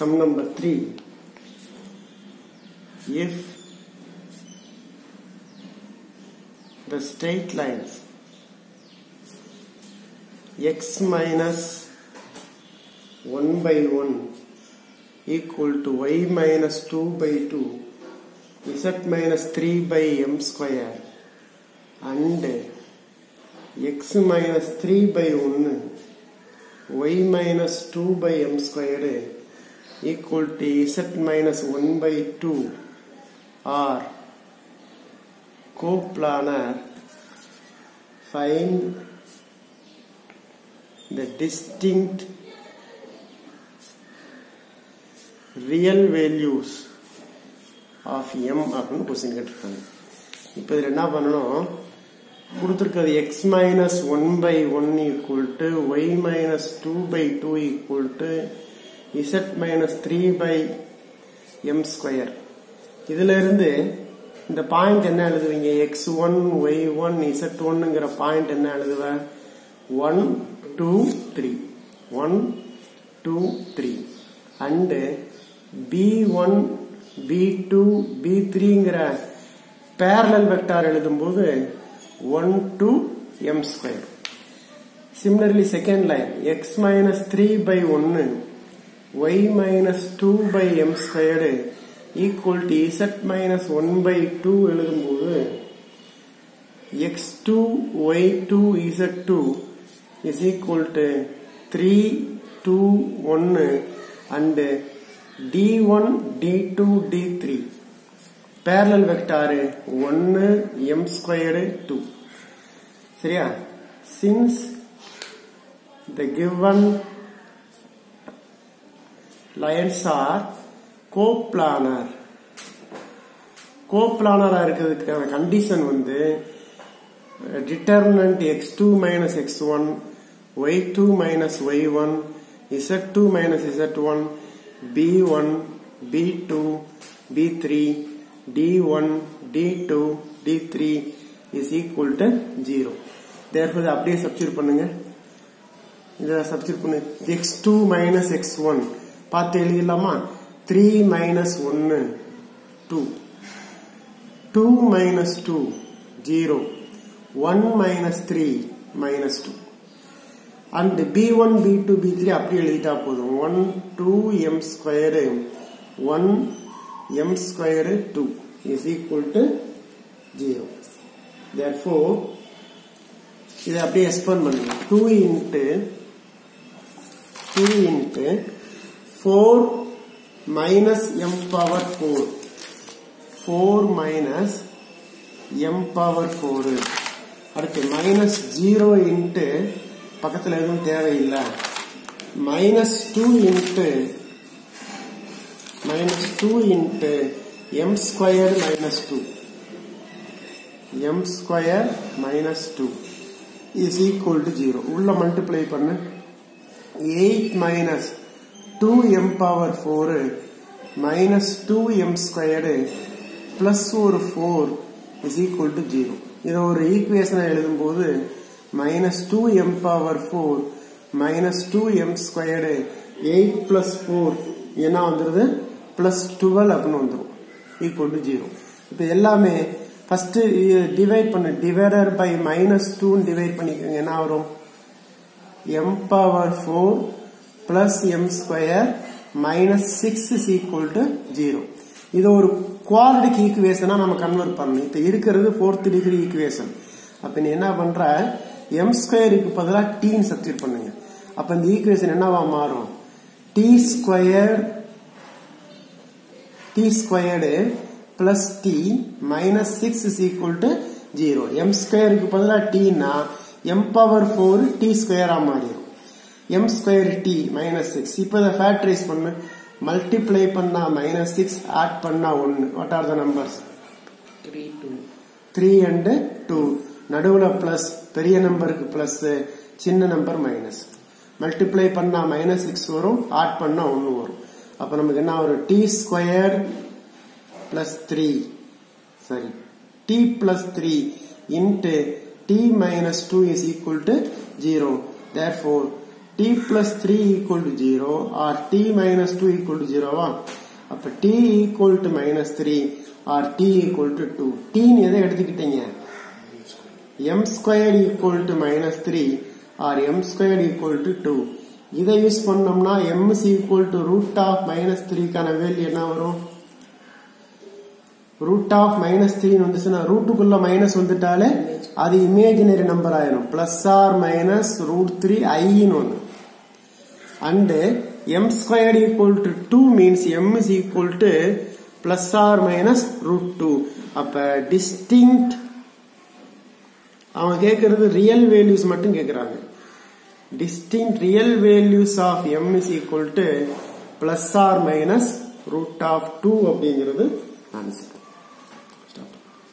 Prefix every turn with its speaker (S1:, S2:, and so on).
S1: Sum number 3. If the straight lines x minus 1 by 1 equal to y minus 2 by 2 z minus 3 by m square and x minus 3 by 1 y minus 2 by m square equal to z minus 1 by 2 are coplanar find the distinct real values of m அப்படின்னு question கேட்டிருக்காங்க இப்போ இதில் என்ன பண்ணணும் கொடுத்துருக்கிறது x minus one by one equal to y minus two by two equal to z minus three by m square இதுல இருந்து இந்த பாயிண்ட் என்ன எழுதுவீங்க x one y one z ஒன்னுங்கிற பாயிண்ட் என்ன எழுதுவ one two three one two three and b one b two b த்ரீங்கிற parallel vector எழுதும்போது one two m square similarly second line X minus three by ஒன்னு y minus two by m squared equal to z minus one by two எழுதும்போது x two y two z two is equal to three two ஒன்னு and d one d two d three parallel vector ஒன்னு m square two சரியா since the given lines are coplanar கோப்ளானரா இருக்கிறதுக்கான condition வந்து determinant x two minus x one y two minus y one z two minus z one B one b two b three d1 d2 d3 is equal to 0 therefore அப்படியே substitute பண்ணுங்க இத substitute பண்ணு x2 minus x1 பார்த்து எழுதிடலாமா 3 minus 1 2 2 minus 2 0 1 minus 3 minus 2 and b1 b2 b3 அப்படி எழுதிட்டா போதும் 1 2 m square 1 m square 2 is equal to 0 therefore இதை அப்படியே expand பண்ணுங்க 2 into 2 into 4 minus m power 4 4 minus m power 4 அடுத்து மைனஸ் ஜீரோ இன்ட்டு பக்கத்தில் எதுவும் தேவையில்லை minus two into minus 2 into m square minus 2 m square minus 2 is equal to 0 உள்ள multiply பண்ணு 8 minus 2 m power 4 minus 2 m square plus ஒரு 4 is equal to 0 இதை ஒரு ஈக்குவேஷனை எழுதும்போது minus 2 m power 4 minus 2 m square 8 plus 4 என்ன வந்துருது plus twelve அப்படின்னு வந்துடும் ஈக்குவல் டு ஜீரோ இப்போ எல்லாமே ஃபர்ஸ்ட் டிவைட் பண்ணு டிவைடர் பை மைனஸ் டூன்னு டிவைட் பண்ணிக்கோங்க என்ன வரும் m power four plus m square minus six is equal to zero இது ஒரு குவாலிட்டிக் ஈக்குவேஷனா நம்ம கன்வெர்ட் பண்ணணும் இப்போ இருக்கிறது ஃபோர்த் டிகிரி ஈக்குவேஷன் அப்ப நீ என்ன பண்ற எம் ஸ்கொயருக்கு பதிலாக டீன்னு சப்ஸ்டியூட் பண்ணுங்க அப்ப இந்த ஈக்குவேஷன் என்னவா மாறும் t square t squared plus t minus 6 is equal to 0 m square க்கு பதிலா t னா m power 4 t square ஆ மாறிடும் m square t minus 6 இப்போ இதை ஃபேக்டரைஸ் பண்ணு மல்டிப்ளை பண்ணா மைனஸ் சிக்ஸ் ஆட் பண்ணா ஒன்னு what are the numbers
S2: three two
S1: three and two நடுவுல பிளஸ் பெரிய நம்பருக்கு பிளஸ் சின்ன நம்பர் மைனஸ் மல்டிப்ளை பண்ணா மைனஸ் சிக்ஸ் வரும் ஆட் பண்ணா ஒன்னு வரும் அப்ப நமக்கு என்ன வரும் டி ஸ்கொயர் பிளஸ் த்ரீ சரி t plus three into t minus 2 is equal to 0. Therefore, t plus three equal to zero or t minus two equal to ஜீரோவா அப்ப t equal to minus three R t equal to two டீன்னு எதை எடுத்துக்கிட்டீங்க m square equal to minus three or m square equal to two இதை use பண்ணோம்னா m is equal to root of minus த்ரீக்கான value என்ன வரும் root of minus three வந்துச்சுன்னா ரூட்டுக்குள்ள minus வந்துட்டாலே அது இமேஜினரி நம்பர் ஆயிரும் plus or minus root three ஐன்னு ஒன்று and m square equal to two means m is equal to plus or minus root two அப்ப டிஸ்டிங்க்ட் அவங்க கேட்கறது ரியல் வேல்யூஸ் மட்டும் கேட்கறாங்க distinct real values of m is equal to plus or minus root of 2 அப்படிங்கிறது answer